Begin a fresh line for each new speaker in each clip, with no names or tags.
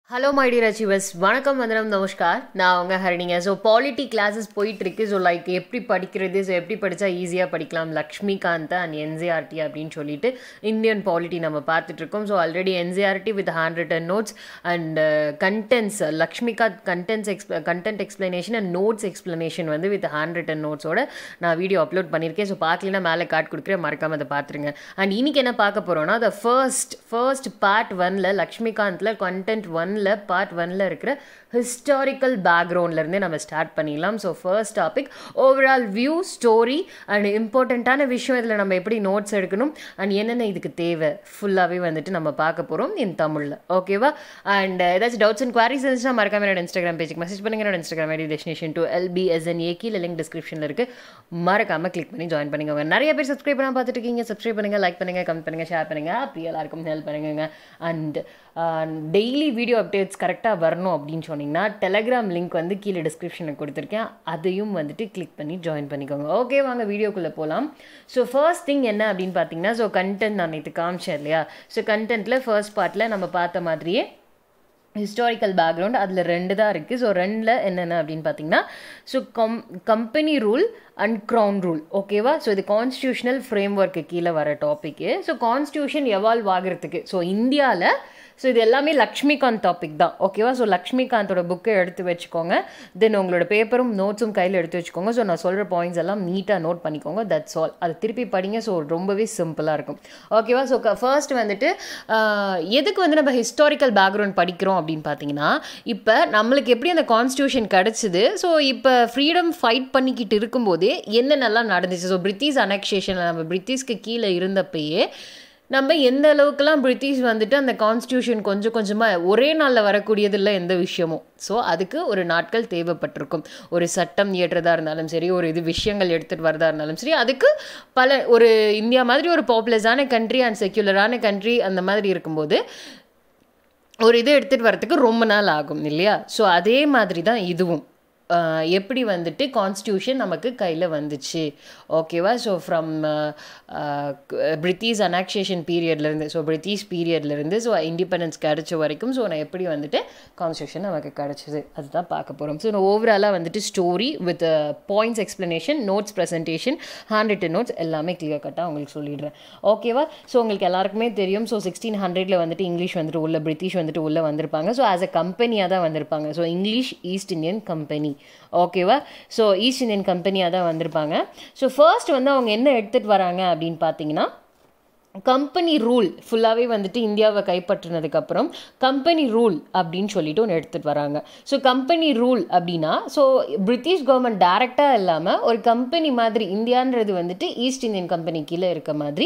hello my dear achievers வணக்கம் வந்தனம் நமஸ்கார் நான் அவங்க ஹரிணிங்க ஸோ பாலிட்டி கிளாஸஸ் போயிட்டுருக்கு ஸோ லைக் எப்படி படிக்கிறது ஸோ எப்படி படித்தா ஈஸியாக படிக்கலாம் லக்ஷ்மிகாந்த் அண்ட் என்சிஆர்டி அப்படின்னு சொல்லிட்டு இந்தியன் பாலிட்டி நம்ம பார்த்துட்ருக்கோம் so already NCERT with hand written notes and contents Laxmikanth contents எக்ஸ்ப் content explanation and notes explanation வந்து வித் ஹேண்ட் ரிட்டன் நோட்ஸோட நான் வீடியோ அப்லோட் பண்ணியிருக்கேன் ஸோ பார்க்கலனா மேலே கார்டு கொடுக்குறேன் மறக்காமல் அதை பார்த்துருங்க அண்ட் இன்னைக்கு என்ன பார்க்க போகிறோம்னா த ஃபர்ஸ்ட் ஃபர்ஸ்ட் பார்ட் ஒன்ல லக்ஷ்மிகாந்தில் கண்டென்ட் ஒன்ல பார்ட் ஒன்ல இருக்கிற ஹிஸ்டாரிக்கல் பேக்ரவுண்ட்லேருந்தே நம்ம ஸ்டார்ட் பண்ணிடலாம் so first topic overall view story and இம்பார்ட்டண்ட்டான விஷயம் இதில் நம்ம எப்படி நோட்ஸ் எடுக்கணும் அண்ட் என்னென்ன இதுக்கு தேவை ஃபுல்லாகவே வந்துட்டு நம்ம பார்க்க போகிறோம் இன் தமிழில் ஓகேவா அண்ட் ஏதாச்சும் டவுட்ஸ் அண்ட் குவாரிஸ் இருந்துச்சுன்னா மறக்காம என்னோட இன்ஸ்டாகிராம் பேஜுக்கு மெசேஜ் பண்ணுங்க என்னோட Instagram ID destination to LBSNAA கீழே லிங்க் டிஸ்கிரிப்ஷனில் இருக்குது மறக்காமல் கிளிக் பண்ணி ஜாயின் பண்ணிக்கோங்க நிறைய பேர் சப்ஸ்கிரைப் பண்ண பார்த்துட்டு இருக்கீங்க சப்ஸ்கிரைப் பண்ணுங்கள் லைக் பண்ணுங்கள் கமெண்ட் பண்ணுங்கள் ஷேர் பண்ணுங்கள் அப்படி எல்லாருக்கும் ஹெல்ப் பண்ணுங்க அண்ட் டெய்லி வீடியோ அப்டேட்ஸ் கரெக்டாக வரணும் அப்படின்னு சொன்னீங்கன்னா டெலகிராம் லிங்க் வந்து கீழே டிஸ்கிரிப்ஷனில் கொடுத்துருக்கேன் அதையும் வந்துட்டு கிளிக் பண்ணி ஜாயின் பண்ணிக்கோங்க ஓகே வாங்க வீடியோக்குள்ளே போகலாம் ஸோ ஃபர்ஸ்ட் திங் என்ன அப்படின்னு பார்த்தீங்கன்னா ஸோ கண்டென்ட் நான் நேற்று காமிச்சேன் இல்லையா ஸோ கண்டென்ட்டில் ஃபர்ஸ்ட் பார்ட்டில் நம்ம பார்த்த மாதிரியே ஹிஸ்டாரிக்கல் பேக்ரவுண்ட் அதில் ரெண்டு தான் இருக்குது ஸோ ரெண்டில் என்னென்ன அப்படின்னு பார்த்தீங்கன்னா ஸோ கம் company rule and crown rule ஓகேவா ஸோ இது கான்ஸ்டியூஷனல் ஃப்ரேம் ஒர்க்கு கீழே வர டாப்பிக்கு ஸோ கான்ஸ்டியூஷன் எவால்வ் ஆகிறதுக்கு ஸோ இந்தியாவில் ஸோ இது எல்லாமே லக்ஷ்மிகாந்த் டாபிக் தான் ஓகேவா ஸோ லக்ஷ்மிகாந்தோட புக்கை எடுத்து வச்சுக்கோங்க தென் உங்களோட பேப்பரும் நோட்ஸும் கையில் எடுத்து வச்சுக்கோங்க ஸோ நான் சொல்கிற பாயிண்ட்ஸ் எல்லாம் நீட்டாக நோட் பண்ணிக்கோங்க தட்ஸ் ஆல் அது திருப்பி படிங்க ஸோ ரொம்பவே சிம்பிளாக இருக்கும் ஓகேவா ஸோ ஃபர்ஸ்ட் வந்துட்டு எதுக்கு வந்து நம்ம ஹிஸ்டாரிக்கல் பேக்ரவுண்ட் படிக்கிறோம் அப்படின்னு பார்த்தீங்கன்னா இப்போ நம்மளுக்கு எப்படி அந்த கான்ஸ்டியூஷன் கிடச்சிது ஸோ இப்போ ஃப்ரீடம் ஃபைட் பண்ணிக்கிட்டு இருக்கும்போதே என்னென்னலாம் நடந்துச்சு ஸோ பிரிட்டிஷ் அனெக்ஷேஷனில் நம்ம பிரிட்டிஷ்க்கு கீழே இருந்தப்பயே நம்ம எந்த அளவுக்குலாம் பிரிட்டிஷ் வந்துட்டு அந்த கான்ஸ்டியூஷன் கொஞ்சம் கொஞ்சமாக ஒரே நாளில் வரக்கூடியதில்லை எந்த விஷயமும் ஸோ அதுக்கு ஒரு நாட்கள் தேவைப்பட்டிருக்கும் ஒரு சட்டம் இயற்றதாக இருந்தாலும் சரி ஒரு இது விஷயங்கள் எடுத்துகிட்டு வரதா இருந்தாலும் சரி அதுக்கு பல ஒரு இந்தியா மாதிரி ஒரு பாப்புலஸான கண்ட்ரி அண்ட் செக்யுலரான கண்ட்ரி அந்த மாதிரி இருக்கும்போது ஒரு இது எடுத்துகிட்டு வரத்துக்கு ரொம்ப நாள் ஆகும் இல்லையா ஸோ அதே மாதிரி தான் இதுவும் எப்படி வந்துட்டு கான்ஸ்டியூஷன் நமக்கு கையில் வந்துச்சு ஓகேவா ஸோ ஃப்ரம் பிரிட்டிஷ் அனாக்ஷேஷன் பீரியட்லேருந்து ஸோ பிரிட்டிஷ் பீரியட்லேருந்து ஸோ இண்டிபெண்டன்ஸ் கிடச்ச வரைக்கும் ஸோ நான் எப்படி வந்துட்டு கான்ஸ்டியூஷன் நமக்கு கிடச்சிது அதுதான் பார்க்க போகிறோம் ஸோ நான் ஓவராலாக வந்துட்டு story with points explanation notes presentation hand written notes எல்லாமே கிளியர் கட்டாக உங்களுக்கு சொல்லிடுறேன் ஓகேவா ஸோ உங்களுக்கு எல்லாருக்குமே தெரியும் ஸோ சிக்ஸ்டீன் ஹண்ட்ரடில் வந்துட்டு இங்கிலீஷ் வந்துட்டு உள்ள பிரிட்டிஷ் வந்துட்டு உள்ளே வந்திருப்பாங்க ஸோ ஆஸ் அ கம்பெனியாக தான் வந்திருப்பாங்க so English East Indian company ஓகேவா ஸோ ஈஸ்ட் இந்தியன் கம்பெனியாக தான் வந்திருப்பாங்க ஸோ ஃபர்ஸ்ட் வந்து அவங்க என்ன எடுத்துகிட்டு வராங்க அப்படின்னு பார்த்தீங்கன்னா கம்பெனி ரூல் ஃபுல்லாகவே வந்துட்டு இந்தியாவை கைப்பற்றினதுக்கப்புறம் கம்பெனி ரூல் அப்படின்னு சொல்லிட்டு ஒன்று எடுத்துகிட்டு வராங்க ஸோ கம்பெனி ரூல் அப்படின்னா ஸோ பிரிட்டிஷ் கவர்மெண்ட் டேரெக்டாக இல்லாமல் ஒரு கம்பெனி மாதிரி இந்தியான்றது வந்துட்டு ஈஸ்ட் இந்தியன் கம்பெனி கீழே இருக்க மாதிரி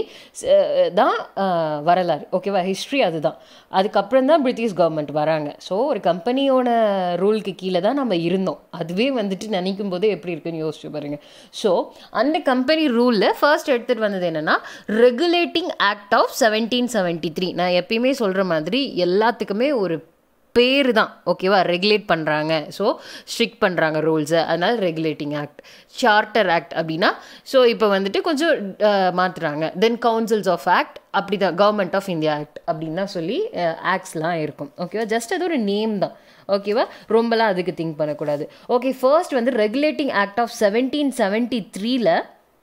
தான் வரலாறு ஓகேவா ஹிஸ்ட்ரி அதுதான் அதுக்கப்புறம் தான் பிரிட்டிஷ் கவர்மெண்ட் வராங்க ஸோ ஒரு கம்பெனியோட ரூலுக்கு கீழே தான் நம்ம இருந்தோம் அதுவே வந்துட்டு நினைக்கும் போது எப்படி இருக்குன்னு யோசிச்சு பாருங்க ஸோ அந்த கம்பெனி ரூலில் ஃபர்ஸ்ட் எடுத்துகிட்டு வந்தது என்னென்னா regulating act of seventeen seventy three நான் எப்பயுமே சொல்கிற மாதிரி எல்லாத்துக்குமே ஒரு பேர் தான் ஓகேவா ரெகுலேட் பண்ணுறாங்க ஸோ ஸ்ட்ரிக்ட் பண்ணுறாங்க ரூல்ஸை அதனால் ரெகுலேட்டிங் ஆக்ட் சார்ட்டர் ஆக்ட் அப்படின்னா ஸோ இப்போ வந்துட்டு கொஞ்சம் மாற்றுறாங்க தென் கவுன்சில்ஸ் ஆஃப் ஆக்ட் அப்படி தான் கவர்மெண்ட் ஆஃப் இந்தியா ஆக்ட் அப்படின்னு தான் சொல்லி ஆக்ட்ஸ்லாம் இருக்கும் ஓகேவா ஜஸ்ட் அது ஒரு நேம் தான் ஓகேவா ரொம்பலாம் அதுக்கு திங்க் பண்ணக்கூடாது ஓகே ஃபர்ஸ்ட் வந்து regulating act of seventeen seventy த்ரீல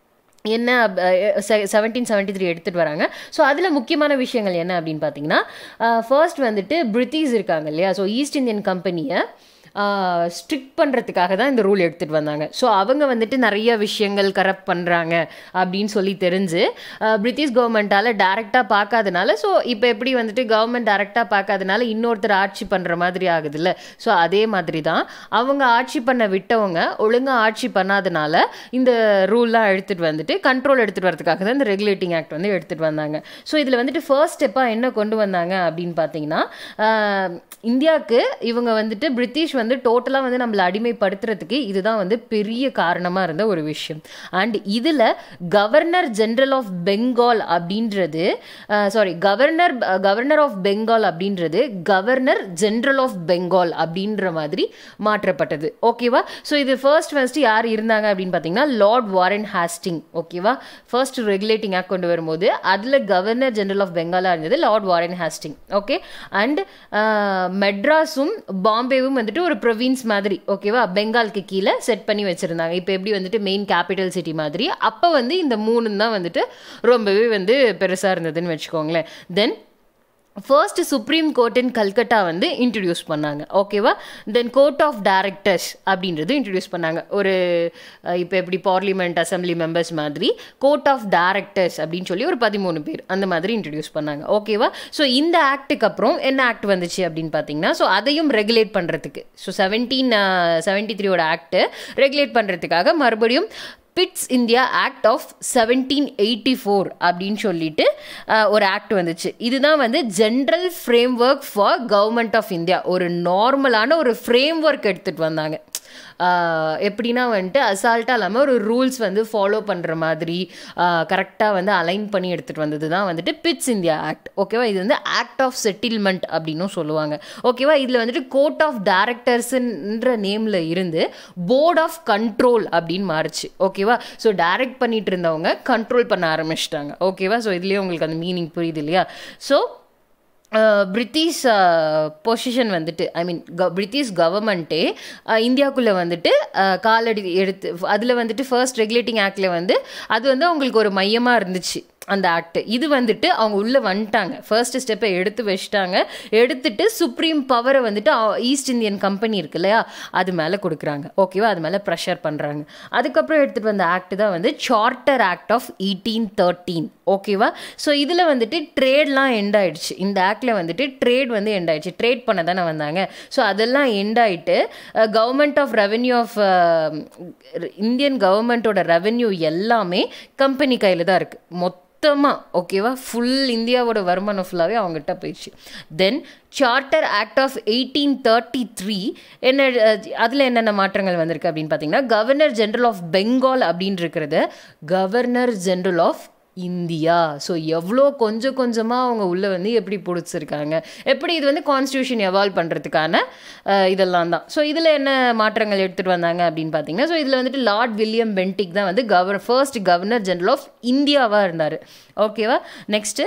என்ன செவன்டீன் செவன்ட்டி த்ரீ எடுத்துகிட்டு வராங்க ஸோ அதில் முக்கியமான விஷயங்கள் என்ன அப்படின்னு பார்த்தீங்கன்னா ஃபர்ஸ்ட் வந்துட்டு பிரிட்டிஷ் இருக்காங்க இல்லையா ஸோ ஈஸ்ட் இந்தியன் கம்பெனியை ஸ்ட்ரிக்ட் பண்ணுறதுக்காக தான் இந்த ரூல் எடுத்துகிட்டு வந்தாங்க ஸோ அவங்க வந்துட்டு நிறைய விஷயங்கள் கரப்ட் பண்ணுறாங்க அப்படின்னு சொல்லி தெரிஞ்சு பிரிட்டிஷ் கவர்மெண்ட்டால் டேரெக்டாக பார்க்காதனால ஸோ இப்போ எப்படி வந்துட்டு கவர்மெண்ட் டேரெக்டாக பார்க்காதனால இன்னொருத்தர் ஆட்சி பண்ணுற மாதிரி ஆகுதுல்ல ஸோ அதே மாதிரி தான் அவங்க ஆட்சி பண்ண விட்டவங்க ஒழுங்காக ஆட்சி பண்ணாதனால இந்த ரூல்லாம் எடுத்துகிட்டு வந்துட்டு கண்ட்ரோல் எடுத்துகிட்டு வரதுக்காக தான் இந்த ரெகுலேட்டிங் ஆக்ட் வந்து எடுத்துகிட்டு வந்தாங்க ஸோ இதில் வந்துட்டு ஃபர்ஸ்ட் ஸ்டெப்பாக என்ன கொண்டு வந்தாங்க அப்படின்னு பார்த்தீங்கன்னா இந்தியாவுக்கு இவங்க வந்துட்டு பிரிட்டிஷ் வந்து டோட்டலாக வந்து நம்மளை அடிமைப்படுத்துறதுக்கு இதுதான் வந்து பெரிய காரணமாக இருந்த ஒரு விஷயம் அண்ட் இதில் கவர்னர் ஜென்ரல் ஆஃப் பெங்கால் அப்படின்றது sorry governor governor of Bengal அப்படின்றது கவர்னர் ஜென்ரல் ஆஃப் பெங்கால் அப்படின்ற மாதிரி மாற்றப்பட்டது ஓகேவா ஸோ இது ஃபர்ஸ்ட் ஃபர்ஸ்ட் யார் இருந்தாங்க அப்படின்னு பார்த்தீங்கன்னா லார்ட் வாரன் ஹாஸ்டிங் ஓகேவா ஃபர்ஸ்ட் ரெகுலேட்டிங் ஆக்ட் கொண்டு வரும்போது அதில் கவர்னர் ஜெனரல் ஆஃப் பெங்காலாக இருந்தது Lord Warren Hasting okay and மெட்ராஸும் பாம்பேவும் வந்துட்டு ஒரு ப்ரொவின்ஸ் மாதிரி ஓகேவா பெங்காலுக்கு கீழே செட் பண்ணி வச்சுருந்தாங்க இப்போ எப்படி வந்துட்டு மெயின் கேபிட்டல் சிட்டி மாதிரி அப்போ வந்து இந்த மூணு தான் வந்துட்டு ரொம்பவே வந்து பெருசாக இருந்ததுன்னு வச்சுக்கோங்களேன் then first Supreme Court in Calcutta வந்து இன்ட்ரடியூஸ் பண்ணாங்க ஓகேவா தென் கோர்ட் ஆஃப் டைரக்டர்ஸ் அப்படின்றது இன்ட்ரடியூஸ் பண்ணாங்க ஒரு இப்போ எப்படி பார்லிமெண்ட் அசம்பிளி மெம்பர்ஸ் மாதிரி கோர்ட் ஆஃப் டைரக்டர்ஸ் அப்படின்னு சொல்லி ஒரு பதிமூணு பேர் அந்த மாதிரி இன்ட்ரடியூஸ் பண்ணாங்க ஓகேவா ஸோ இந்த ஆக்டுக்கு அப்புறம் என்ன ஆக்ட் வந்துச்சு அப்படின்னு பார்த்தீங்கன்னா ஸோ அதையும் ரெகுலேட் பண்ணுறதுக்கு ஸோ செவன்டீன் செவன்ட்டி த்ரீயோட ஆக்ட்டு ரெகுலேட் பண்ணுறதுக்காக மறுபடியும் Pitt's India act of seventeen eighty four அப்படின்னு சொல்லிட்டு ஒரு ஆக்ட் வந்துச்சு இதுதான் வந்து general framework for government of India ஒரு நார்மலான ஒரு ஃப்ரேம் ஒர்க் எடுத்துகிட்டு வந்தாங்க எப்படின்னா வந்துட்டு அசால்ட்டாக இல்லாமல் ஒரு ரூல்ஸ் வந்து ஃபாலோ பண்ணுற மாதிரி கரெக்டாக வந்து அலைன் பண்ணி எடுத்துகிட்டு வந்தது தான் வந்துட்டு பிட்ஸ் இந்தியா ஆக்ட் ஓகேவா இது வந்து ஆக்ட் ஆஃப் செட்டில்மெண்ட் அப்படின்னும் சொல்லுவாங்க ஓகேவா இதில் வந்துட்டு கோர்ட் ஆஃப் டைரக்டர்ஸ்ன்ற நேமில் இருந்து போர்ட் ஆஃப் கண்ட்ரோல் அப்படின்னு மாறுச்சு ஓகேவா ஸோ டைரக்ட் பண்ணிட்டு இருந்தவங்க கண்ட்ரோல் பண்ண ஆரம்பிச்சிட்டாங்க ஓகேவா ஸோ இதுலேயே உங்களுக்கு அந்த மீனிங் புரியுது இல்லையா ஸோ பிரிட்டிஷ் பொசிஷன் வந்துட்டு ஐ மீன் க பிரிட்டிஷ் கவர்மெண்ட்டே இந்தியாவுக்குள்ளே வந்துட்டு காலடி எடுத்து அதில் வந்துட்டு ஃபர்ஸ்ட் ரெகுலேட்டிங் ஆக்டில் வந்து அது வந்து அவங்களுக்கு ஒரு மையமாக இருந்துச்சு அந்த ஆக்ட் இது வந்துட்டு அவங்க உள்ளே வந்துட்டாங்க ஃபர்ஸ்ட் ஸ்டெப்பை எடுத்து வச்சுட்டாங்க எடுத்துட்டு சுப்ரீம் பவரை வந்துட்டு ஈஸ்ட் இந்தியன் கம்பெனி இருக்கு இல்லையா அது மேலே கொடுக்குறாங்க ஓகேவா அது மேலே ப்ரெஷர் பண்ணுறாங்க அதுக்கப்புறம் எடுத்துகிட்டு வந்த ஆக்ட் தான் வந்து charter act of eighteen thirteen ஓகேவா ஸோ இதில் வந்துட்டு ட்ரேட்லாம் எண்ட் ஆயிடுச்சு இந்த ஆக்டில் வந்துட்டு ட்ரேட் வந்து எண்ட் ஆயிடுச்சு ட்ரேட் பண்ண தானே வந்தாங்க ஸோ அதெல்லாம் எண்ட் ஆயிட்டு government of revenue of Indian கவர்மெண்ட்டோட ரெவென்யூ எல்லாமே கம்பெனி கையில் தான் இருக்குது மொத்த மொத்தமாக ஓகேவா ஃபுல் இந்தியாவோட வருமானம் ஃபுல்லாகவே அவங்ககிட்ட போயிடுச்சு then charter act of eighteen thirty three என்ன அதில் என்னென்ன மாற்றங்கள் வந்திருக்கு அப்படின்னு பார்த்தீங்கன்னா கவர்னர் ஜென்ரல் ஆஃப் பெங்கால் அப்படின்னு இருக்கிறத governor general of India so எவ்வளோ கொஞ்சம் கொஞ்சமாக அவங்க உள்ளே வந்து எப்படி பிடிச்சிருக்காங்க எப்படி இது வந்து கான்ஸ்டியூஷன் எவால்வ் பண்ணுறதுக்கான இதெல்லாம் தான் ஸோ இதில் என்ன மாற்றங்கள் எடுத்துகிட்டு வந்தாங்க அப்படின்னு பார்த்தீங்கன்னா ஸோ இதில் வந்துட்டு லார்ட் வில்லியம் பென்டிக் தான் வந்து கவர் ஃபர்ஸ்ட் கவர்னர் ஜெனரல் ஆஃப் இந்தியாவாக இருந்தார் ஓகேவா நெக்ஸ்ட்டு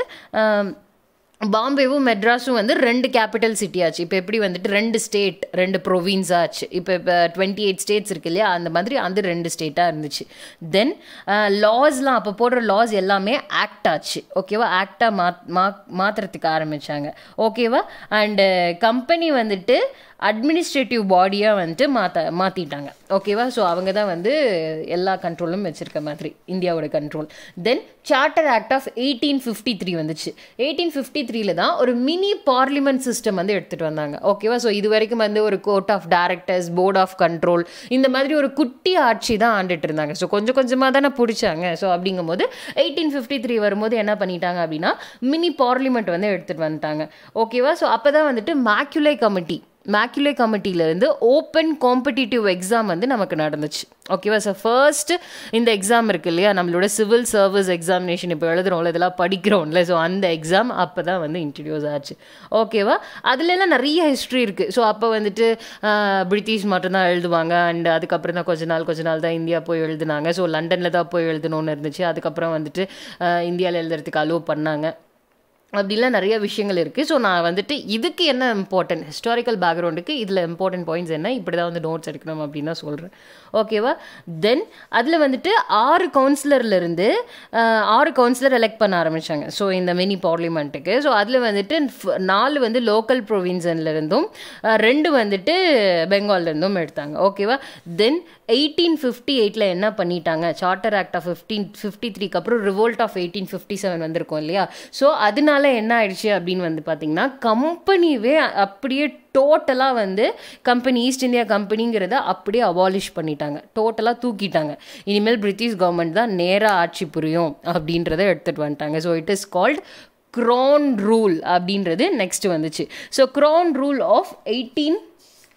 பாம்பேவும் மெட்ராஸும் வந்து ரெண்டு கேபிட்டல் சிட்டி ஆச்சு இப்போ எப்படி வந்துட்டு ரெண்டு ஸ்டேட் ரெண்டு ப்ரொவின்ஸ் ஆச்சு இப்போ இப்போ டுவெண்ட்டி எயிட் ஸ்டேட்ஸ் இருக்கு இல்லையா அந்த மாதிரி அந்த ரெண்டு ஸ்டேட்டாக இருந்துச்சு தென் லாஸ்லாம் அப்போ போடுற லாஸ் எல்லாமே ஆக்ட் ஆச்சு ஓகேவா ஆக்டாக மா மா மாற்றுறதுக்கு ஆரம்பித்தாங்க ஓகேவா அண்டு கம்பெனி வந்துட்டு அட்மினிஸ்ட்ரேட்டிவ் பாடியாக வந்துட்டு மாற்ற மாற்றிட்டாங்க ஓகேவா ஸோ அவங்க தான் வந்து எல்லா கண்ட்ரோலும் வச்சுருக்க மாதிரி இந்தியாவோட control then charter act of eighteen fifty three வந்துச்சு எயிட்டீன் ஃபிஃப்டி த்ரீல தான் ஒரு மினி பார்லிமெண்ட் சிஸ்டம் வந்து எடுத்துகிட்டு வந்தாங்க ஓகேவா ஸோ இது வரைக்கும் வந்து ஒரு court of directors board of control இந்த மாதிரி ஒரு குட்டி ஆட்சி தான் ஆண்டுட்டு இருந்தாங்க ஸோ கொஞ்சம் கொஞ்சமாக தானே பிடிச்சாங்க ஸோ அப்படிங்கும் போது எயிட்டீன் ஃபிஃப்டி த்ரீ வரும்போது என்ன பண்ணிட்டாங்க அப்படின்னா மினி பார்லிமெண்ட் வந்து எடுத்துகிட்டு வந்துட்டாங்க ஓகேவா ஸோ அப்போ தான் வந்துட்டு மேக்குலை கமிட்டி மேக்குலே கமிட்டியிலேருந்து ஓப்பன் காம்படிட்டிவ் எக்ஸாம் வந்து நமக்கு நடந்துச்சு ஓகேவா சார் ஃபர்ஸ்ட் இந்த எக்ஸாம் இருக்கு இல்லையா நம்மளோட சிவில் சர்வீஸ் எக்ஸாமினேஷன் இப்போ எழுதுறோம்ல இதெல்லாம் படிக்கிறோம்ல ஸோ அந்த எக்ஸாம் அப்போ தான் வந்து இன்ட்ரடியூஸ் ஆச்சு ஓகேவா அதுலலாம் நிறைய ஹிஸ்ட்ரி இருக்குது ஸோ அப்போ வந்துட்டு பிரிட்டிஷ் மட்டும்தான் எழுதுவாங்க அண்ட் அதுக்கப்புறம் தான் கொஞ்ச நாள் கொஞ்ச நாள் தான் இந்தியா போய் எழுதுனாங்க ஸோ லண்டனில் தான் போய் எழுதணும்னு இருந்துச்சு அதுக்கப்புறம் வந்துட்டு இந்தியாவில் எழுதுறதுக்கு அலோவ் பண்ணாங்க அப்படிலாம் நிறைய விஷயங்கள் இருக்குது ஸோ நான் வந்துட்டு இதுக்கு என்ன இம்பார்ட்டன்ட் ஹிஸ்டாரிக்கல் பேக்ரவுண்டுக்கு இதில் இம்பார்ட்டன்ட் பாயிண்ட்ஸ் என்ன இப்படி தான் வந்து நோட்ஸ் எடுக்கணும் அப்படின்னு தான் சொல்கிறேன் ஓகேவா தென் அதில் வந்துட்டு ஆறு கவுன்சிலர்லேருந்து ஆறு கவுன்சிலர் எலெக்ட் பண்ண ஆரம்பித்தாங்க ஸோ இந்த மினி பார்லிமெண்ட்டுக்கு ஸோ அதில் வந்துட்டு நாலு வந்து லோக்கல் ப்ரொவின்சன்லேருந்தும் ரெண்டு வந்துட்டு பெங்கால்லேருந்தும் எடுத்தாங்க ஓகேவா தென் எயிட்டீன் ஃபிஃப்டி எயிட்டில் என்ன பண்ணிட்டாங்க charter act of fifteen fifty த்ரீக்கு அப்புறம் revolt of eighteen fifty seven வந்திருக்கும் இல்லையா ஸோ அதனால என்ன ஆயிடுச்சு அப்படின்னு வந்து பார்த்தீங்கன்னா கம்பெனிவே அப்படியே டோட்டலாக வந்து கம்பெனி ஈஸ்ட் இந்தியா கம்பெனிங்கிறத அப்படியே அபாலிஷ் பண்ணிட்டாங்க டோட்டலாக தூக்கிட்டாங்க இனிமேல் பிரிட்டிஷ் கவர்மெண்ட் தான் நேராக ஆட்சி புரியும் அப்படின்றத எடுத்துகிட்டு வந்துட்டாங்க so it is called crown rule அப்படின்றது நெக்ஸ்ட் வந்துச்சு so crown rule of eighteen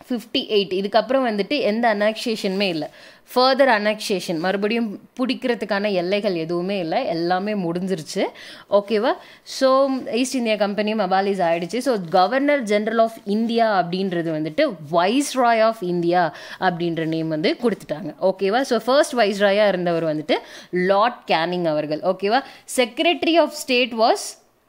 fifty eight இதுக்கப்புறம் வந்துட்டு எந்த அனக்ஷேஷனுமே இல்லை ஃபர்தர் அனக்ஷேஷன் மறுபடியும் பிடிக்கிறதுக்கான எல்லைகள் எதுவுமே இல்லை எல்லாமே முடிஞ்சிருச்சு ஓகேவா ஸோ ஈஸ்ட் இந்தியா கம்பெனியும் அபாலிஸ் ஆயிடுச்சு so governor general of India அப்படின்றது வந்துட்டு வைஸ் ராய் ஆஃப் இந்தியா அப்படின்ற நேம் வந்து கொடுத்துட்டாங்க ஓகேவா ஸோ ஃபர்ஸ்ட் வைஸ் ராயாக இருந்தவர் வந்துட்டு லார்ட் கேனிங் அவர்கள் ஓகேவா secretary of state was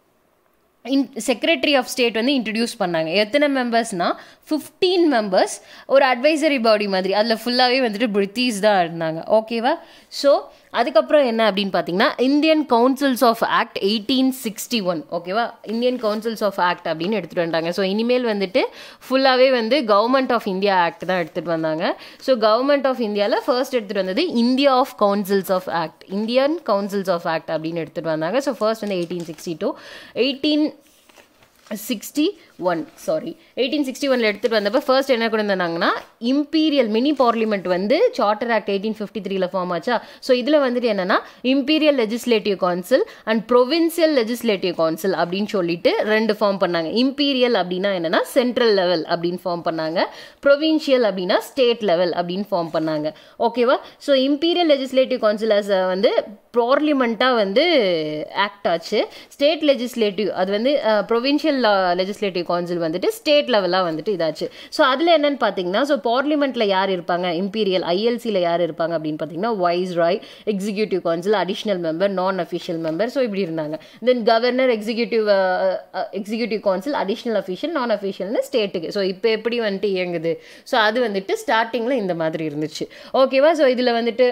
in secretary of state வந்து இன்ட்ரடியூஸ் பண்ணாங்க எத்தனை மெம்பர்ஸ்னால் ஃபிஃப்டீன் மெம்பர்ஸ் ஒரு அட்வைசரி பாடி மாதிரி அதில் ஃபுல்லாகவே வந்துட்டு பிரிட்டிஷ் தான் இருந்தாங்க ஓகேவா ஸோ அதுக்கப்புறம் என்ன அப்படின்னு பார்த்தீங்கன்னா Indian councils of act eighteen sixty one ஓகேவா இந்தியன் கவுன்சில்ஸ் ஆஃப் ஆக்ட் அப்படின்னு எடுத்துகிட்டு வந்தாங்க ஸோ இனிமேல் வந்துட்டு ஃபுல்லாகவே வந்து கவர்மெண்ட் ஆஃப் இந்தியா ஆக்ட் தான் எடுத்துகிட்டு வந்தாங்க ஸோ கவர்மெண்ட் ஆஃப் இந்தியாவில் ஃபர்ஸ்ட் எடுத்துகிட்டு வந்தது India of councils of act Indian councils of act அப்படின்னு எடுத்துகிட்டு வந்தாங்க ஸோ ஃபர்ஸ்ட் வந்து eighteen sixty two eighteen sixty one sorry eighteen sixty ஒனில் எடுத்துகிட்டு வந்தப்போ ஃபர்ஸ்ட் என்ன கொண்டு வந்தாங்கன்னா இம்பீரியல் மினி பார்லிமெண்ட் வந்து சார்ட்டர் ஆக்ட் எயிட்டீன் ஃபிஃப்டி த்ரீல ஃபார்ம் ஆச்சா ஸோ இதில் வந்துட்டு என்னென்னா imperial legislative council and provincial legislative council அப்படின்னு சொல்லிட்டு ரெண்டு ஃபார்ம் பண்ணாங்க இம்பீரியல் அப்படின்னா என்னென்னா சென்ட்ரல் லெவல் அப்படின்னு ஃபார்ம் பண்ணாங்க ப்ரொவின்ஷியல் அப்படின்னா ஸ்டேட் லெவல் அப்படின்னு ஃபார்ம் பண்ணாங்க ஓகேவா ஸோ இம்பீரியல் லெஜிஸ்லேட்டிவ் கவுன்சில் வந்து பார்லிமெண்ட்டாக வந்து ஆக்ட் ஆச்சு ஸ்டேட் லெஜிஸ்லேட்டிவ் அது வந்து ப்ரொவின்ஷியல் லெஜிஸ்லேட்டிவ் கவுன்சில் வந்துட்டு ஸ்டேட் லெவலாக வந்துட்டு இதாச்சு ஸோ அதில் என்னென்னு பார்த்தீங்கன்னா ஸோ பார்லிமெண்ட்டில் யார் இருப்பாங்க இம்பீரியல் ஐஎல்சியில் யார் இருப்பாங்க அப்படின்னு பார்த்தீங்கன்னா viceroy executive council additional member non official member so இப்படி இருந்தாங்க then governor executive executive council additional official non அஃபிஷியல்னு ஸ்டேட்டுக்கு ஸோ இப்போ எப்படி வந்துட்டு இயங்குது ஸோ அது வந்துட்டு ஸ்டார்டிங்கில் இந்த மாதிரி இருந்துச்சு ஓகேவா ஸோ இதில் வந்துட்டு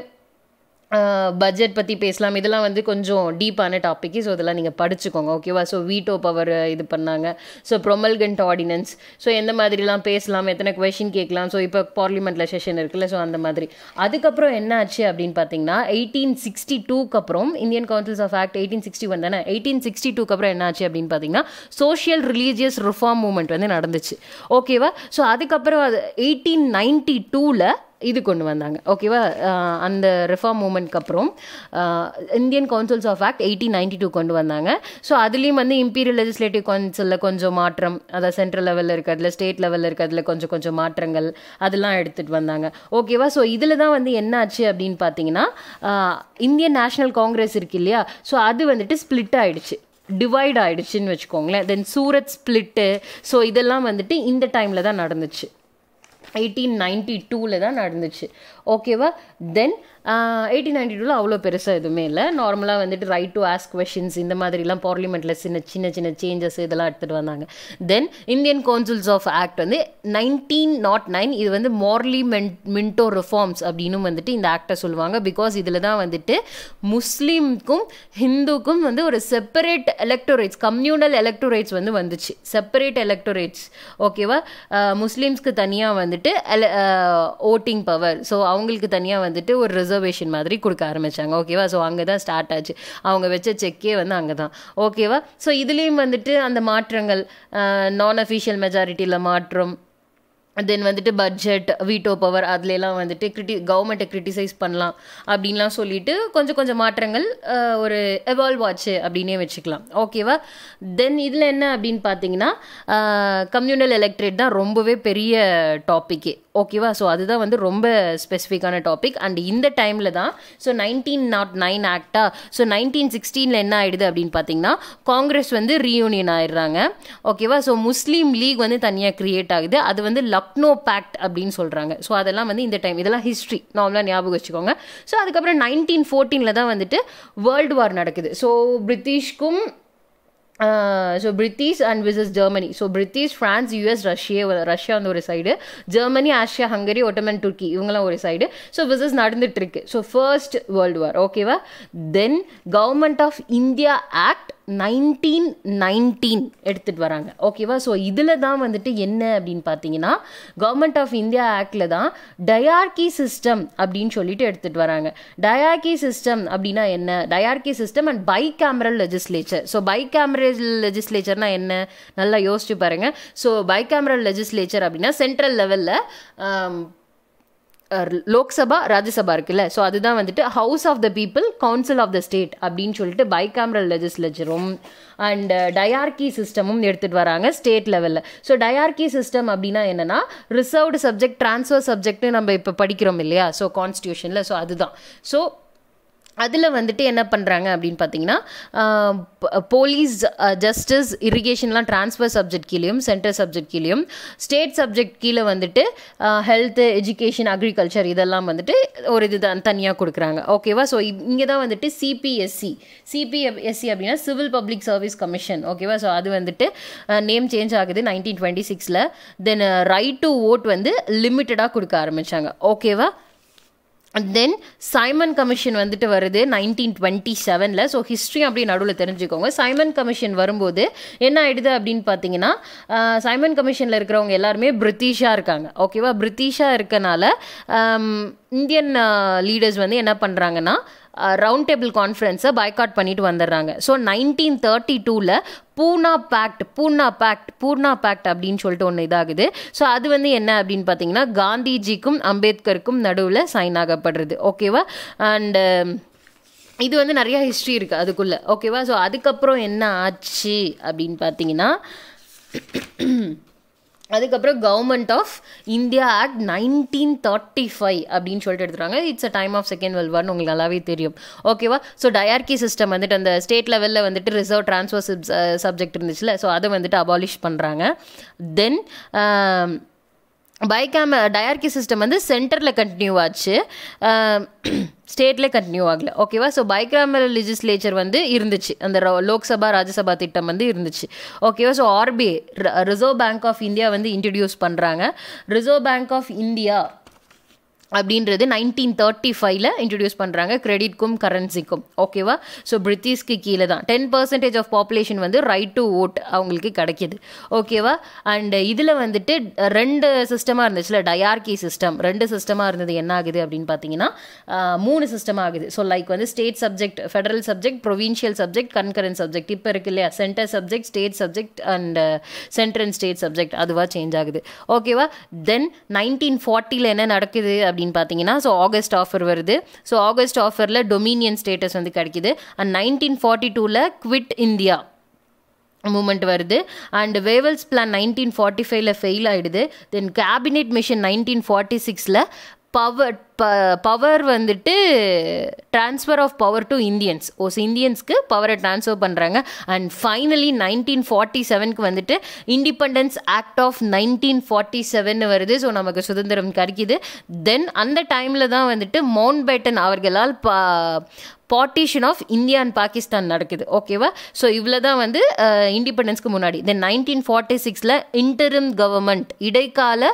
பட்ஜெட் பற்றி பேசலாம் இதெல்லாம் வந்து கொஞ்சம் டீப்பான டாபிக் ஸோ இதெல்லாம் நீங்கள் படிச்சுக்கோங்க ஓகேவா ஸோ வீட்டோ பவர் இது பண்ணாங்க ஸோ ப்ரொமல்கண்ட் ஆர்டினன்ஸ் ஸோ எந்த மாதிரிலாம் பேசலாம் எத்தனை கொஷின் கேட்கலாம் ஸோ இப்போ பார்லிமெண்ட்டில் செஷன் இருக்குல்ல ஸோ அந்த மாதிரி அதுக்கப்புறம் என்ன ஆச்சு அப்படின்னு பார்த்தீங்கன்னா எயிட்டீன் சிக்ஸ்டி டூக்கு அப்புறம் Indian councils of act eighteen sixty one தானே எயிட்டீன் சிக்ஸ்டி டூக்கு அப்புறம் என்ன ஆச்சு அப்படின்னு பார்த்தீங்கன்னா சோஷியல் ரிலீஜியஸ் ரிஃபார்ம் மூமெண்ட் வந்து நடந்துச்சு ஓகேவா ஸோ அதுக்கப்புறம் அது எயிட்டீன் நைன்டி டூவில் இது கொண்டு வந்தாங்க ஓகேவா அந்த ரிஃபார்ம் மூமெண்ட்க்கு அப்புறம் Indian councils of act eighteen ninety two கொண்டு வந்தாங்க ஸோ அதுலேயும் வந்து இம்பீரியல் லெஜிஸ்லேட்டிவ் கவுன்சிலில் கொஞ்சம் மாற்றம் அதாவது சென்ட்ரல் லெவலில் இருக்கிறதுல ஸ்டேட் லெவலில் இருக்கிறதுல கொஞ்சம் கொஞ்சம் மாற்றங்கள் அதெல்லாம் எடுத்துகிட்டு வந்தாங்க ஓகேவா ஸோ இதில் தான் வந்து என்ன ஆச்சு அப்படின்னு பார்த்தீங்கன்னா இந்தியன் நேஷனல் காங்கிரஸ் இருக்கு இல்லையா ஸோ அது வந்துட்டு ஸ்பிளிட் ஆயிடுச்சு டிவைட் ஆயிடுச்சுன்னு வச்சுக்கோங்களேன் தென் சூரத் ஸ்பிளிட்டு ஸோ இதெல்லாம் வந்துட்டு இந்த டைமில் தான் நடந்துச்சு எயிட்டீன் நைன்டி டூவில் தான் நடந்துச்சு ஓகேவா தென் எயிட்டீன் நைன்டி டூவில் அவ்வளோ பெருசாக எதுவுமே இல்லை நார்மலாக வந்துட்டு ரைட் டு ஆஸ்க் கொஷின்ஸ் இந்த மாதிரிலாம் பார்லிமெண்ட்டில் சின்ன சின்ன சின்ன சேஞ்சஸ் இதெல்லாம் எடுத்துகிட்டு வந்தாங்க then Indian councils of act வந்து நைன்டீன் நாட் நைன் இது வந்து மார்லி மென் மின்டோ ரிஃபார்ம்ஸ் அப்படின்னு வந்துட்டு இந்த ஆக்டை சொல்லுவாங்க பிகாஸ் இதில் தான் வந்துட்டு முஸ்லீம்க்கும் ஹிந்துக்கும் வந்து ஒரு செப்பரேட் எலக்டோரேட்ஸ் கம்யூனல் எலக்டோரேட்ஸ் வந்து வந்துச்சு செப்பரேட் எலக்டோரேட்ஸ் ஓகேவா முஸ்லீம்ஸ்க்கு தனியாக வந்துட்டு ஓட்டிங் பவர் ஸோ அவங்களுக்கு தனியாக வந்துட்டு ஒரு ரிசர்வேஷன் மாதிரி கொடுக்க ஆரம்பித்தாங்க ஓகேவா ஸோ அங்கே தான் ஸ்டார்ட் ஆச்சு அவங்க வச்ச செக்கே வந்து அங்கே தான் ஓகேவா ஸோ இதுலேயும் வந்துட்டு அந்த மாற்றங்கள் நான் அஃபிஷியல் மெஜாரிட்டியில் மாற்றம் தென் வந்துட்டு பட்ஜெட் வீட்டோ பவர் அதுலலாம் வந்துட்டு கிரிட்டி கவர்மெண்ட்டை கிரிட்டிசைஸ் பண்ணலாம் அப்படின்லாம் சொல்லிட்டு கொஞ்சம் கொஞ்சம் மாற்றங்கள் ஒரு எவால்வ் ஆச்சு அப்படின்னே வச்சுக்கலாம் ஓகேவா தென் இதில் என்ன அப்படின்னு பார்த்தீங்கன்னா கம்யூனல் எலக்ட்ரேட் தான் ரொம்பவே பெரிய டாப்பிக்கே ஓகேவா ஸோ அதுதான் வந்து ரொம்ப ஸ்பெசிஃபிக்கான டாபிக் அண்ட் இந்த டைமில் தான் ஸோ நைன்டீன் நாட் நைன் ஆக்டா ஸோ நைன்டீன் சிக்ஸ்டீனில் என்ன ஆயிடுது அப்படின்னு பார்த்தீங்கன்னா காங்கிரஸ் வந்து ரீயூனியன் ஆயிடுறாங்க ஓகேவா ஸோ முஸ்லீம் லீக் வந்து தனியாக கிரியேட் ஆகுது அது வந்து லக்னோ பேக்ட் அப்படின்னு சொல்கிறாங்க ஸோ அதெல்லாம் வந்து இந்த டைம் இதெல்லாம் ஹிஸ்ட்ரி நார்மலாக ஞாபகம் வச்சுக்கோங்க ஸோ அதுக்கப்புறம் நைன்டீன் ஃபோர்டீனில் தான் வந்துட்டு வேர்ல்டு வார் நடக்குது ஸோ பிரிட்டிஷ்க்கும் so British and versus Germany so British France US Russia Russia வந்து ஒரு சைடு ஜெர்மனி ஆஷியா ஹங்கரி ஒட்டமன் துர்க்கி இவங்கெல்லாம் ஒரு சைடு ஸோ விசஸ் நடந்துட்டு இருக்கு ஸோ ஃபர்ஸ்ட் வேர்ல்டு வார் ஓகேவா then government of India act nineteen nineteen எடுத்துகிட்டு வராங்க ஓகேவா ஸோ இதில் தான் வந்துட்டு என்ன அப்படின்னு பார்த்தீங்கன்னா கவர்மெண்ட் ஆஃப் இந்தியா ஆக்டில் தான் டயார்கி சிஸ்டம் அப்படின்னு சொல்லிட்டு எடுத்துகிட்டு வராங்க டயார்கி சிஸ்டம் அப்படின்னா என்ன dyarchy system and bicameral legislature so bicameral லெஜிஸ்லேச்சர்னா என்ன நல்லா யோசிச்சு பாருங்க ஸோ பை கேமரல் லெஜிஸ்லேச்சர் அப்படின்னா சென்ட்ரல் லெவலில் லோக்சபா ராஜ்யசபா இருக்குல்ல ஸோ அதுதான் வந்துட்டு house of the people council of the state அப்படின்னு சொல்லிட்டு பைகாமரல் லெஜிஸ்லேச்சரும் அண்ட் டயார்கி சிஸ்டமும் எடுத்துகிட்டு வராங்க ஸ்டேட் லெவலில் ஸோ டயார்கி சிஸ்டம் அப்படின்னா என்னென்னா ரிசர்வ்டு சப்ஜெக்ட் ட்ரான்ஸ்ஃபர் சப்ஜெக்ட்னு நம்ம இப்போ படிக்கிறோம் இல்லையா ஸோ கான்ஸ்டியூஷனில் ஸோ அதுதான் ஸோ அதில் வந்துட்டு என்ன பண்ணுறாங்க அப்படின்னு பார்த்தீங்கன்னா போலீஸ் ஜஸ்டிஸ் இரிகேஷன்லாம் ட்ரான்ஸ்ஃபர் சப்ஜெக்ட் கீழேயும் சென்ட்ரல் சப்ஜெக்ட் கீழேயும் ஸ்டேட் சப்ஜெக்ட் கீழே வந்துட்டு ஹெல்த்து எஜுகேஷன் அக்ரிகல்ச்சர் இதெல்லாம் வந்துட்டு ஒரு இது தான் தனியாக கொடுக்குறாங்க ஓகேவா ஸோ இங்கே தான் வந்துட்டு சிபிஎஸ்சி சிபிஎஸ்சி அப்படின்னா சிவில் பப்ளிக் சர்வீஸ் கமிஷன் ஓகேவா ஸோ அது வந்துட்டு நேம் சேஞ்ச் ஆகுது நைன்டீன் டுவெண்ட்டி சிக்ஸில் தென் ரைட் டு ஓட் வந்து லிமிட்டடாக கொடுக்க ஆரம்பித்தாங்க ஓகேவா தென் சைமன் கமிஷன் வந்துட்டு வருது நைன்டீன் டுவெண்ட்டி செவனில் ஸோ ஹிஸ்ட்ரி அப்படி நடுவில் தெரிஞ்சுக்கோங்க சைமன் கமிஷன் வரும்போது என்ன ஆயிடுது அப்படின்னு பார்த்தீங்கன்னா சைமன் கமிஷனில் இருக்கிறவங்க எல்லாருமே பிரிட்டிஷாக இருக்காங்க ஓகேவா பிரிட்டிஷாக இருக்கனால இந்தியன் லீடர்ஸ் வந்து என்ன பண்ணுறாங்கன்னா ரவுண்ட் டேபிள் கான்ஃபரன்ஸை பைக்காட் பண்ணிட்டு வந்துடுறாங்க ஸோ நைன்டீன் தேர்ட்டி டூவில் Poona pact Poona pact Poona pact அப்படின்னு சொல்லிட்டு ஒன்று இதாகுது ஸோ அது வந்து என்ன அப்படின்னு பார்த்தீங்கன்னா காந்திஜிக்கும் அம்பேத்கருக்கும் நடுவில் சைன் ஆகப்படுறது ஓகேவா அண்டு இது வந்து நிறையா ஹிஸ்ட்ரி இருக்குது அதுக்குள்ளே ஓகேவா ஸோ அதுக்கப்புறம் என்ன ஆச்சு அப்படின்னு பார்த்தீங்கன்னா அதுக்கப்புறம் government of India act nineteen thirty five அப்படின்னு சொல்லிட்டு எடுத்துறாங்க it's a time of second world வார்னு உங்களுக்கு நல்லாவே தெரியும் ஓகேவா ஸோ டயார்கி சிஸ்டம் வந்துட்டு அந்த ஸ்டேட் லெவலில் வந்துட்டு ரிசர்வ் ட்ரான்ஸ்ஃபர் சப்ஜெக்ட் இருந்துச்சுல ஸோ அதை வந்துட்டு அபாலிஷ் பண்ணுறாங்க தென் பைகாம டயார்கி சிஸ்டம் வந்து சென்டரில் கண்டினியூ ஆச்சு ஸ்டேட்ல கண்டினியூ ஆகல ஓகேவா ஸோ பைகாமல் லெஜிஸ்லேச்சர் வந்து இருந்துச்சு அந்த லோக்சபா ராஜ்யசபா திட்டம் வந்து இருந்துச்சு ஓகேவா so RBI reserve bank of India வந்து இன்ட்ரடியூஸ் பண்ணுறாங்க ரிசர்வ் பேங்க் ஆஃப் இந்தியா அப்படின்றது நைன்டீன் தேர்ட்டி ஃபைவ்ல இன்ட்ரடியூஸ் பண்ணுறாங்க கிரெடிட்க்கும் கரன்சிக்கும் ஓகேவா ஸோ பிரிட்டிஷ்க்கு கீழே தான் டென் பர்சன்டேஜ் ஆஃப் பாப்புலேஷன் வந்து ரைட் டு ஓட் அவங்களுக்கு கிடைக்கிது ஓகேவா அண்ட் இதில் வந்துட்டு ரெண்டு சிஸ்டமாக இருந்துச்சுல டயார்கி சிஸ்டம் ரெண்டு சிஸ்டமாக இருந்தது என்ன ஆகுது அப்படின்னு பார்த்தீங்கன்னா மூணு சிஸ்டம் ஆகுது ஸோ லைக் வந்து state subject federal subject provincial subject concurrent subject இப்போ இருக்கு இல்லையா centre subject state subject and central and state subject அதுவாக சேஞ்ச் ஆகுது ஓகேவா தென் நைன்டீன் ஃபார்ட்டியில் என்ன நடக்குது அப்படின்னு பார்த்தீங்கன்னா ஸோ ஆகஸ்ட் ஆஃபர் வருது ஸோ ஆகஸ்ட் ஆஃபரில் டொமினியன் ஸ்டேட்டஸ் வந்து கிடைக்குது அண்ட் நைன்டீன் ஃபார்ட்டி டூவில் குவிட் இந்தியா மூமெண்ட் வருது and Wavell's plan nineteen forty ஃபைவ்ல ஃபெயில் ஆகிடுது then cabinet mission nineteen forty சிக்ஸில் பவர் ப பவர் வந்துட்டு transfer of power to Indians oh இந்தியன்ஸ்க்கு பவரை ட்ரான்ஸ்ஃபர் பண்ணுறாங்க அண்ட் ஃபைனலி நைன்டீன் ஃபார்ட்டி செவனுக்கு வந்துட்டு independence act of nineteen forty seven வருது ஸோ நமக்கு சுதந்திரம் கிடைக்குது தென் அந்த டைமில் தான் வந்துட்டு மவுண்ட் பேட்டன் அவர்களால் பா partition of India and Pakistan நடக்குது ஓகேவா ஸோ இவ்வளோ தான் வந்து இண்டிபெண்டன்ஸ்க்கு முன்னாடி தென் நைன்டீன் ஃபார்ட்டி சிக்ஸில் இன்டரிம் கவர்மெண்ட் இடைக்கால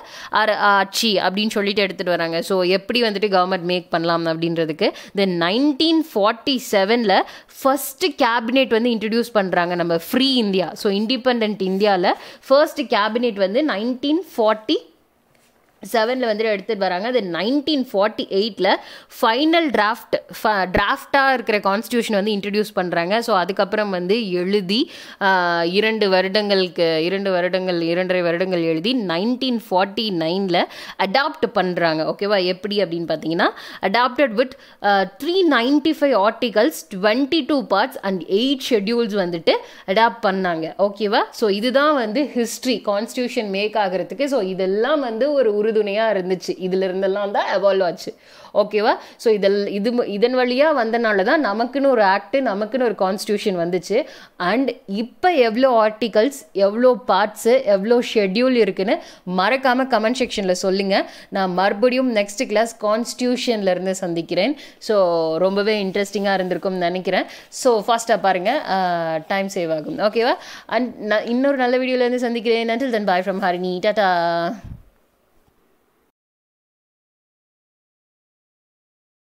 ஆட்சி அப்படின்னு சொல்லிட்டு எடுத்துகிட்டு வராங்க ஸோ எப்படி வந்துட்டு கவர்மெண்ட் மேக் பண்ணலாம் அப்படின்றதுக்கு தென் நைன்டீன் ஃபார்ட்டி செவனில் ஃபஸ்ட்டு கேபினெட் வந்து இன்ட்ரடியூஸ் பண்ணுறாங்க நம்ம ஃப்ரீ இந்தியா ஸோ இண்டிபெண்ட் இந்தியாவில் ஃபர்ஸ்ட் கேபினெட் வந்து நைன்டீன் ஃபார்ட்டி செவனில் வந்துட்டு எடுத்துகிட்டு வராங்க அது நைன்டீன் ஃபார்ட்டி எயிட்டில் ஃபைனல் டிராஃப்ட் டிராஃப்டாக இருக்கிற கான்ஸ்டியூஷன் வந்து இன்ட்ரடியூஸ் பண்ணுறாங்க ஸோ அதுக்கப்புறம் வந்து எழுதி இரண்டு வருடங்களுக்கு இரண்டு வருடங்கள் இரண்டரை வருடங்கள் எழுதி நைன்டீன் ஃபார்ட்டி நைனில் அடாப்ட் பண்ணுறாங்க ஓகேவா எப்படி அப்படின்னு பார்த்தீங்கன்னா adapted with three ninety five articles twenty two parts and eight schedules வந்துட்டு அடாப்ட் பண்ணாங்க ஓகேவா ஸோ இதுதான் வந்து ஹிஸ்ட்ரி கான்ஸ்டியூஷன் மேக் ஆகிறதுக்கு ஸோ இதெல்லாம் வந்து ஒரு உறுதுணையாக இருந்துச்சு இதுல இருந்தெல்லாம் தான் எவால்வ் ஆச்சு ஓகேவா ஸோ இதில் இது இதன் வழியாக வந்தனால தான் நமக்குன்னு ஒரு ஆக்ட் நமக்குன்னு ஒரு கான்ஸ்டியூஷன் வந்துச்சு அண்ட் இப்போ எவ்வளோ ஆர்டிகல்ஸ் எவ்வளோ பார்ட்ஸு எவ்வளோ ஷெட்யூல் இருக்குன்னு மறக்காமல் கமெண்ட் செக்ஷனில் சொல்லுங்கள் நான் மறுபடியும் நெக்ஸ்ட் கிளாஸ் கான்ஸ்டியூஷன்லேருந்து சந்திக்கிறேன் ஸோ ரொம்பவே இன்ட்ரெஸ்டிங்காக இருந்திருக்கும்னு நினைக்கிறேன் ஸோ ஃபாஸ்ட்டாக பாருங்கள் டைம் சேவ் ஆகும் ஓகேவா அண்ட் நான் இன்னொரு நல்ல வீடியோலேருந்து சந்திக்கிறேன் நன்றில் தன் பாய் ஃப்ரம் ஹரிணி டாட்டா